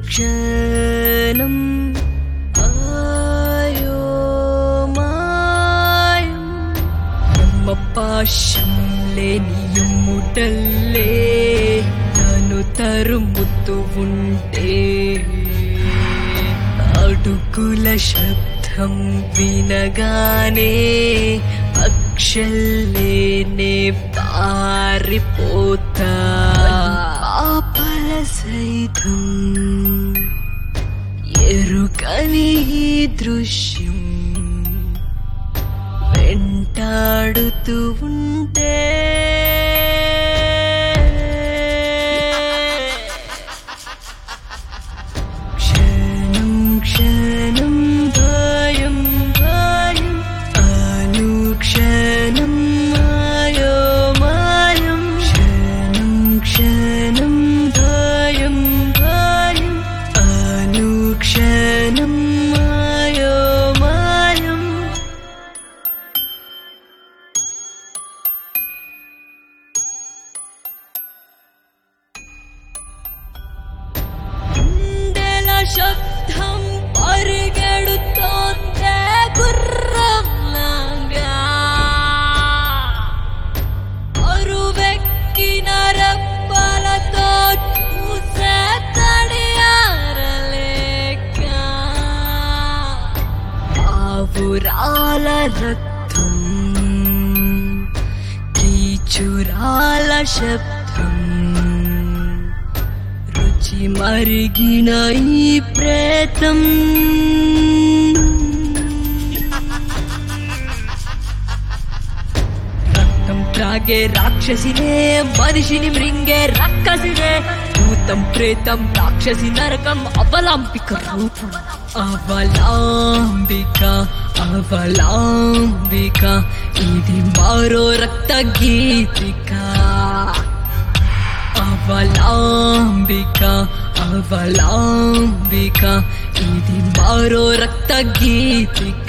క్షణం ఆయోమాయం బ్రహ్మ పాశం లేని ముటల్లే నన్ను తరుముతూ ఉంటే అడుగుల శబ్దం వినగానే అక్షల్లేనే పారిపోతా పాపల సైతం ఎరుకని ఈ దృశ్యం వెంటాడుతూ ఉంటే క్షణం క్షణం భయం భయం అనుక్షణం మాయోమాయం క్షణం క్షణం భయం భయం అనుక్షణం మాయోమాయం గుండెల శబ్దం పరిగెడుతోందే గుర్రంలాగా అరువెక్కిన రెప్పలతో చూసే తడియారలేక ఆవురాల రక్తం కీచురాల శబ్దం రుచి మరిగిన ఈ ప్రేతం రక్తం త్రాగే రాక్షసినే మనిషిని మృంగే రక్కసినే భూతం ప్రేతం రాక్షసి నరకం అవలాంబిక రూపం అవలాంబిక అవలాంబిక ఇది మరో రక్త గీతిక అవలాంబిక అవలాంబిక ఇది మరో రక్త గీతిక